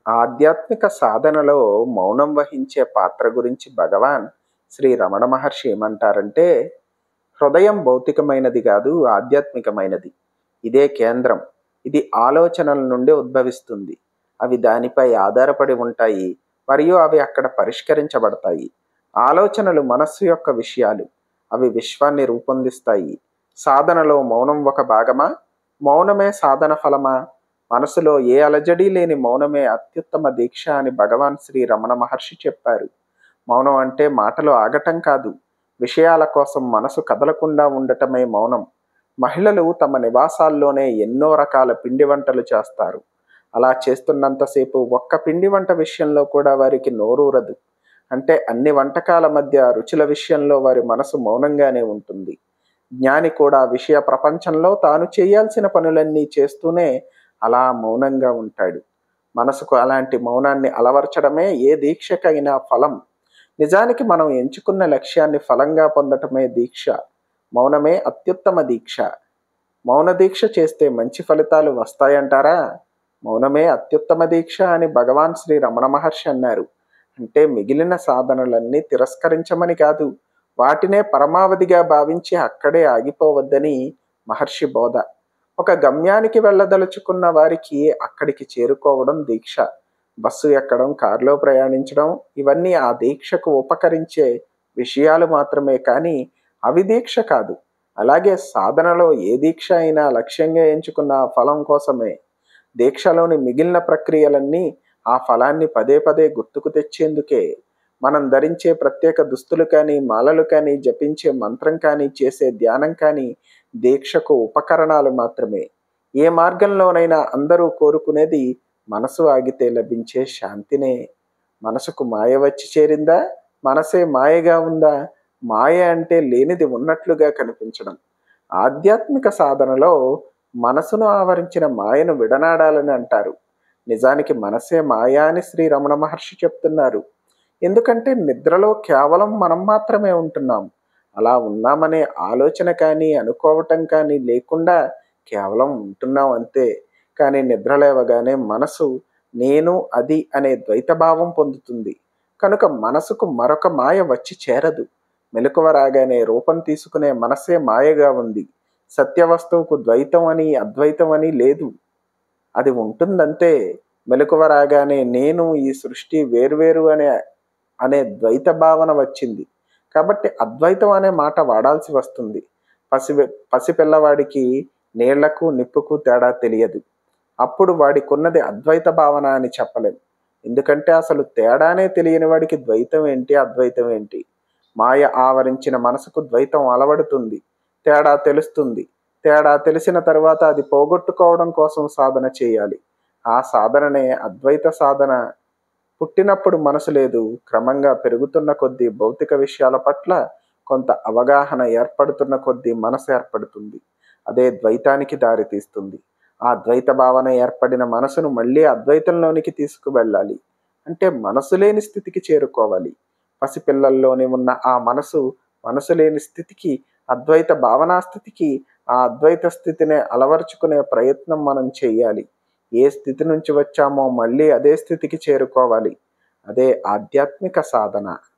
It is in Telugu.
ఆధ్యాత్మిక సాధనలో మౌనం వహించే పాత్ర గురించి భగవాన్ శ్రీ రమణ మహర్షి ఏమంటారంటే హృదయం భౌతికమైనది కాదు ఆధ్యాత్మికమైనది ఇదే కేంద్రం ఇది ఆలోచనల నుండి ఉద్భవిస్తుంది అవి దానిపై ఆధారపడి ఉంటాయి మరియు అవి అక్కడ పరిష్కరించబడతాయి ఆలోచనలు మనస్సు యొక్క విషయాలు అవి విశ్వాన్ని రూపొందిస్తాయి సాధనలో మౌనం ఒక భాగమా మౌనమే సాధన ఫలమా మనసులో ఏ అలజడి లేని మౌనమే అత్యుత్తమ దీక్ష అని భగవాన్ శ్రీ రమణ మహర్షి చెప్పారు మౌనం అంటే మాటలు ఆగటం కాదు విషయాల కోసం మనసు కదలకుండా ఉండటమే మౌనం మహిళలు తమ నివాసాల్లోనే ఎన్నో రకాల పిండి వంటలు చేస్తారు అలా చేస్తున్నంతసేపు ఒక్క పిండి వంట విషయంలో కూడా వారికి నోరూరదు అంటే అన్ని వంటకాల మధ్య రుచుల విషయంలో వారి మనసు మౌనంగానే ఉంటుంది జ్ఞాని కూడా విషయ ప్రపంచంలో తాను చేయాల్సిన పనులన్నీ చేస్తూనే అలా మౌనంగా ఉంటాడు మనసుకు అలాంటి మౌనాన్ని అలవర్చడమే ఏ దీక్షకైనా ఫలం నిజానికి మనం ఎంచుకున్న లక్ష్యాన్ని ఫలంగా పొందటమే దీక్ష మౌనమే అత్యుత్తమ దీక్ష మౌన దీక్ష చేస్తే మంచి ఫలితాలు వస్తాయంటారా మౌనమే అత్యుత్తమ దీక్ష అని భగవాన్ శ్రీ రమణ మహర్షి అన్నారు అంటే మిగిలిన సాధనలన్నీ తిరస్కరించమని కాదు వాటినే పరమావధిగా భావించి అక్కడే ఆగిపోవద్దని మహర్షి బోధ ఒక గమ్యానికి వెళ్ళదలుచుకున్న వారికి అక్కడికి చేరుకోవడం దీక్ష బస్సు ఎక్కడం కారులో ప్రయాణించడం ఇవన్నీ ఆ దీక్షకు ఉపకరించే విషయాలు మాత్రమే కానీ అవి దీక్ష కాదు అలాగే సాధనలో ఏ దీక్ష అయినా లక్ష్యంగా ఎంచుకున్న ఆ ఫలం కోసమే దీక్షలోని మిగిలిన ప్రక్రియలన్నీ ఆ ఫలాన్ని పదే పదే గుర్తుకు తెచ్చేందుకే మనం ధరించే ప్రత్యేక దుస్తులు కానీ మాలలు కానీ జపించే మంత్రం కానీ చేసే ధ్యానం కానీ దీక్షకు ఉపకరణాలు మాత్రమే ఏ మార్గంలోనైనా అందరూ కోరుకునేది మనసు ఆగితే లభించే శాంతినే మనసుకు మాయ వచ్చి చేరిందా మనసే మాయగా ఉందా మాయ అంటే లేనిది ఉన్నట్లుగా కనిపించడం ఆధ్యాత్మిక సాధనలో మనసును ఆవరించిన మాయను విడనాడాలని అంటారు నిజానికి మనసే మాయా అని శ్రీ రమణ మహర్షి చెప్తున్నారు ఎందుకంటే నిద్రలో కేవలం మనం మాత్రమే ఉంటున్నాం అలా ఉన్నామనే ఆలోచన కానీ అనుకోవటం కానీ లేకుండా కేవలం ఉంటున్నాం అంతే కానీ నిద్ర లేవగానే మనసు నేను అది అనే ద్వైతభావం పొందుతుంది కనుక మనసుకు మరొక మాయ వచ్చి చేరదు మెలకువ రాగానే రూపం తీసుకునే మనసే మాయగా ఉంది సత్య వస్తువుకు ద్వైతం అని అద్వైతం అని లేదు అది ఉంటుందంతే మెలకువ రాగానే నేను ఈ సృష్టి వేర్వేరు అనే అనే ద్వైత భావన వచ్చింది కాబట్టి అద్వైతం అనే మాట వాడాల్సి వస్తుంది పసి పసిపిల్లవాడికి నీళ్లకు నిప్పుకు తేడా తెలియదు అప్పుడు వాడికున్నది అద్వైత భావన అని చెప్పలేం ఎందుకంటే అసలు తేడానే తెలియని వాడికి ద్వైతం ఏంటి అద్వైతం ఏంటి మాయ ఆవరించిన మనసుకు ద్వైతం అలవడుతుంది తేడా తెలుస్తుంది తేడా తెలిసిన తర్వాత అది పోగొట్టుకోవడం కోసం సాధన చేయాలి ఆ సాధననే అద్వైత సాధన పుట్టినప్పుడు మనసు లేదు క్రమంగా పెరుగుతున్న కొద్దీ భౌతిక విషయాల పట్ల కొంత అవగాహన ఏర్పడుతున్న కొద్దీ మనసు ఏర్పడుతుంది అదే ద్వైతానికి దారితీస్తుంది ఆ ద్వైత భావన ఏర్పడిన మనసును మళ్ళీ అద్వైతంలోనికి తీసుకువెళ్ళాలి అంటే మనసు లేని స్థితికి చేరుకోవాలి పసిపిల్లల్లోని ఉన్న ఆ మనసు మనసు లేని స్థితికి అద్వైత భావనా స్థితికి ఆ అద్వైత స్థితిని అలవర్చుకునే ప్రయత్నం మనం చేయాలి ఏ స్థితి నుంచి వచ్చామో మళ్ళీ అదే స్థితికి చేరుకోవాలి అదే ఆధ్యాత్మిక సాధన